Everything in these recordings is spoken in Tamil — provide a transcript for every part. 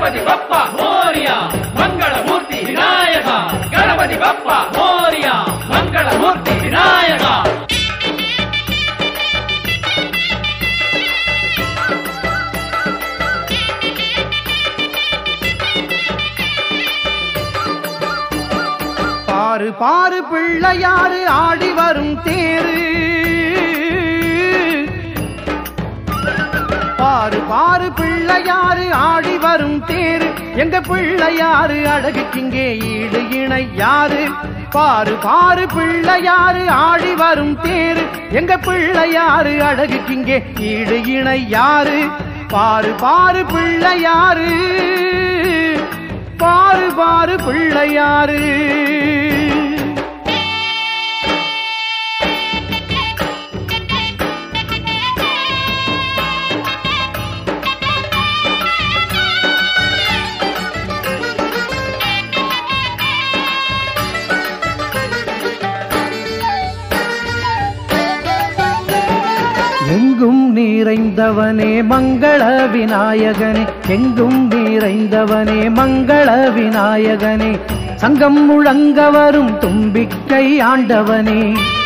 ಗಣಪತಿ ಬಪ್ಪ ಮೋರಿಯ ಮಂಗಳ ಮೂರ್ತಿ ವಿನಾಯಕ ಗಣಪತಿ ಬಪ್ಪ ಮೋರಿಯ ಮಂಗಳ ಮೂರ್ತಿ ವಿನಾಯಕ பாரு பாரு பிள்ளையாரு ஆடி வரும் தேரு பாரு பாரு பிள்ளையாரு ஆடி வரும் தேரு எங்க பிள்ளையாரு அழகுக்கிங்கே ஈடு இணை யாரு பாரு பாரு பிள்ளையாரு ஆடி வரும் தேரு எங்க பிள்ளையாரு அழகுக்கிங்கே ஈடு இணை யாரு பாரு பாரு பிள்ளையாரு பாரு பாரு பிள்ளையாரு எங்கும் நிறைந்தவனே மங்கள விநாயகனே எங்கும் நிறைந்தவனே மங்கள விநாயகனே சங்கம் முழங்க வரும் தும்பிக்கை ஆண்டவனே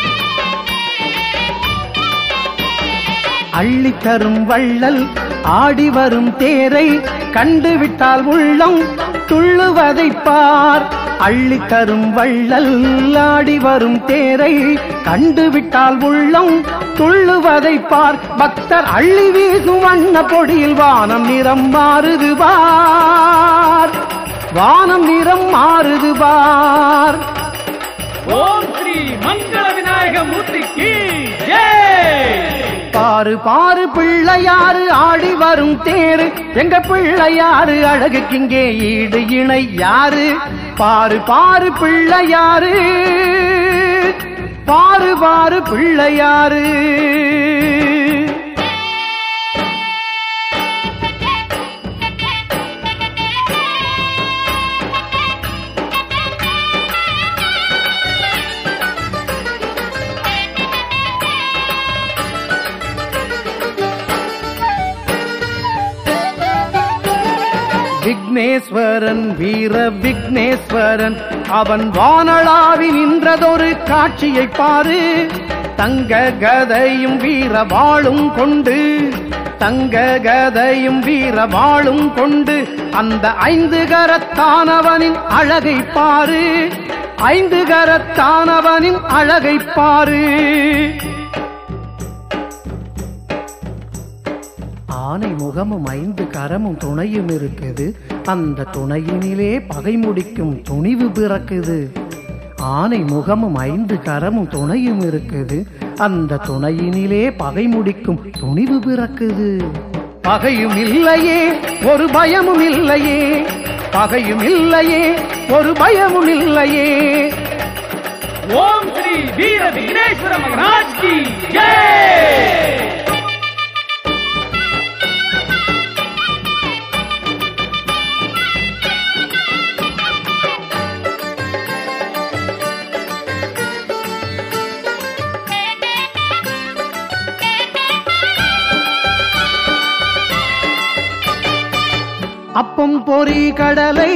அள்ளித் தரும் வள்ளல் ஆடி வரும் தேரை கண்டுவிட்டால் உள்ளம் துள்ளுவதைப் பார் அள்ளித் தரும் வள்ளல் ஆடி வரும் தேரை கண்டுவிட்டால் உள்ளம் துள்ளுவதைப் பார் பக்தர் அள்ளி வீசும் வண்ண பொடியில் வானம் நிறம் மாறுது பார் வானம் நிறம் மாறுது பார் ஓம் ஸ்ரீ மங்கள விநாயக மூர்த்திக்கு ஜெய் பாரு பாரு பிள்ளையாரு ஆடி வரும் தேரு எங்க பிள்ளையாரு அழகுக்கிங்கே ஈடு இணை யாரு பாரு பாரு பிள்ளையாரு பாரு பாரு பிள்ளையாரு விக்னேஸ்வரன் வீர விக்னேஸ்வரன் அவன் வானளாவி நின்றதொரு காட்சியை பாரு தங்க கதையும் வீர வாளும் கொண்டு தங்க கதையும் வீர வாளும் கொண்டு அந்த ஐந்து கரத்தானவனின் அழகை பாரு ஐந்து கரத்தானவனின் அழகை பாரு ஆனை முகமும் ஐந்து கரமும் துணையும் இருக்குது அந்த துணையினிலே பகை முடிக்கும் துணிவு பிறக்குது ஆனை முகமும் ஐந்து கரமும் துணையும் இருக்குது அந்த துணையினிலே பகை முடிக்கும் துணிவு பிறக்குது பகையும் இல்லையே ஒரு பயமும் இல்லையே பகையும் இல்லையே ஒரு பயமும் இல்லையே ஓம் ஸ்ரீ வீர விக்னேஸ்வர மகராஜ் கி ஜெய் அப்பம் பொறி கடலை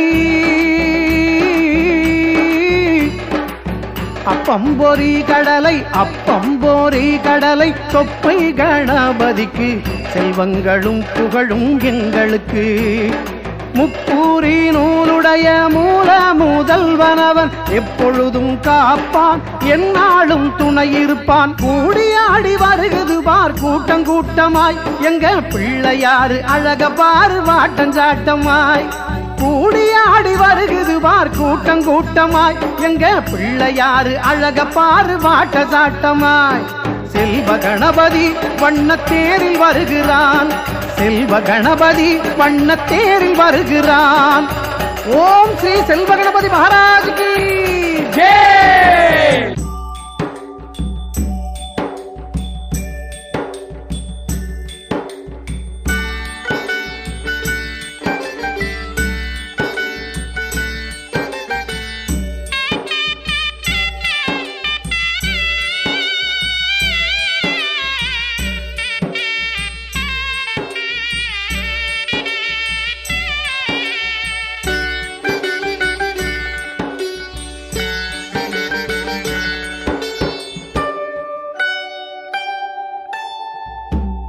அப்பம் பொறி கடலை அப்பம் பொறி கடலை தொப்பை கணபதிக்கு செல்வங்களும் புகழும் எங்களுக்கு முப்பூரி நூலுடைய மூல முதல்வனவன் எப்பொழுதும் காப்பான் எந்நாளும் துணை இருப்பான் கூடியாடி வருகுது பார் கூட்டம் கூட்டமாய் எங்க பிள்ளையாரு அழக பாரு வாட்டஞ்சாட்டமாய் கூடியாடி வருகுது பார் கூட்டம் கூட்டமாய் எங்க பிள்ளையாரு அழக பாரு வாட்ட சாட்டமாய் செல்வ கணபதி வண்ணத்தேரில் வருகிறான் செல்வ கணபதி வண்ணத்தேரில் வருகிறான் ஓம் ஸ்ரீ செல்வ கணபதி மகாராஜ் கி ஜெய்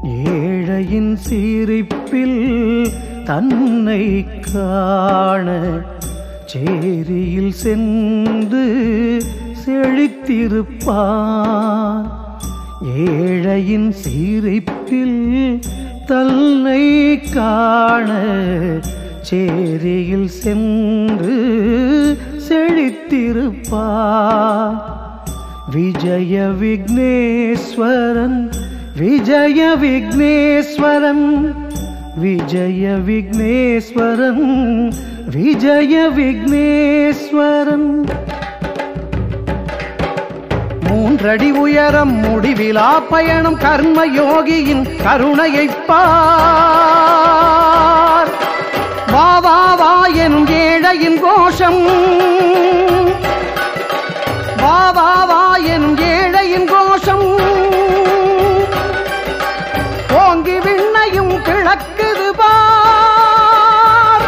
ஏழையின் சிரிப்பில் தன்னை காண சேரியில் சென்று செழித்திருப்பார் ஏழையின் சிரிப்பில் தன்னை காண சேரியில் சென்று செழித்திருப்பார் விஜய விக்னேஸ்வரன் விஜய விக்னேஸ்வரன் விஜய விக்னேஸ்வரன் விஜய விக்னேஸ்வரன் மூன்றடி உயரம் முடிவிலா பயணம் கர்ம யோகியின் கருணையைப் பார் வா வா வா எனும் ஏழையின் கோஷம் வா வா வா எனும் ஏழையின் கோஷம் ஓங்கி விண்ணையும் கிழக்குது பார்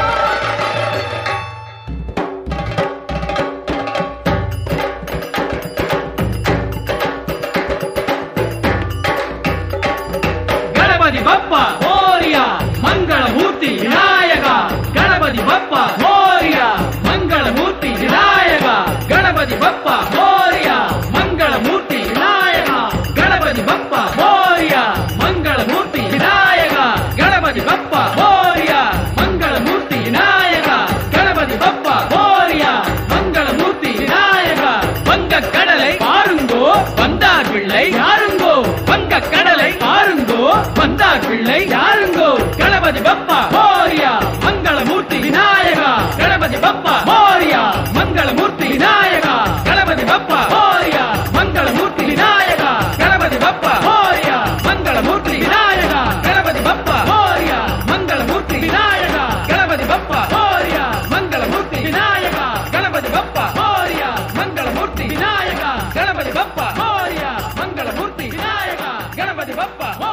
ಗಣಪತಿ ಬಪ್ಪ ಮೋರಿಯ ಮಂಗಳ ಮೂರ್ತಿ ವಿನಾಯಕ ಗಣಪತಿ ಬಪ್ಪ ಮೋರಿಯ ಮಂಗಳ ಮೂರ್ತಿ ವಿನಾಯಕ ಗಣಪತಿ ಬಪ್ಪ ಮೋರಿಯ ಮಂಗಳ ಮೂರ್ತಿ ವಿನಾಯಕ ಗಣಪತಿ ಬಪ್ಪ ಮೋರಿಯ ಮಂಗಳ ಮೂರ್ತಿ ವಿನಾಯಕ ಗಣಪತಿ ಬಪ್ಪ ಮೋರಿಯ ಮಂಗಳ ಮೂರ್ತಿ ವಿನಾಯಕ ಗಣಪತಿ ಬಪ್ಪ ಮೋರಿಯ ಮಂಗಳ ಮೂರ್ತಿ விநாயக வங்க கடலை பாருங்கோ வந்தார் பிள்ளை யாருங்கோ வங்க கடலை பாருங்கோ வந்தார் பிள்ளை யாருங்கோ கணபதி பப்பா மோரியா மங்களமூர்த்தி விநாயகா கணபதி பப்பா மோரியா மங்களமூர்த்தி விநாயகா கணபதி பப்பா மோரியா மங்களமூர்த்தி விநாயகா கணபதி பப்பா மோரியா மங்களமூர்த்தி விநாயகா கணபதி பப்பா மோரியா மங்களமூர்த்தி விநாயகா கணபதி பப்பா மோரியா மங்களமூர்த்தி விநாயகா கணபதி பப்பா மோரியா மங்களமூர்த்தி விநாயகா கணபதி பப்பா மோரியா மங்களமூர்த்தி விநாயகா கணபதி பப்பா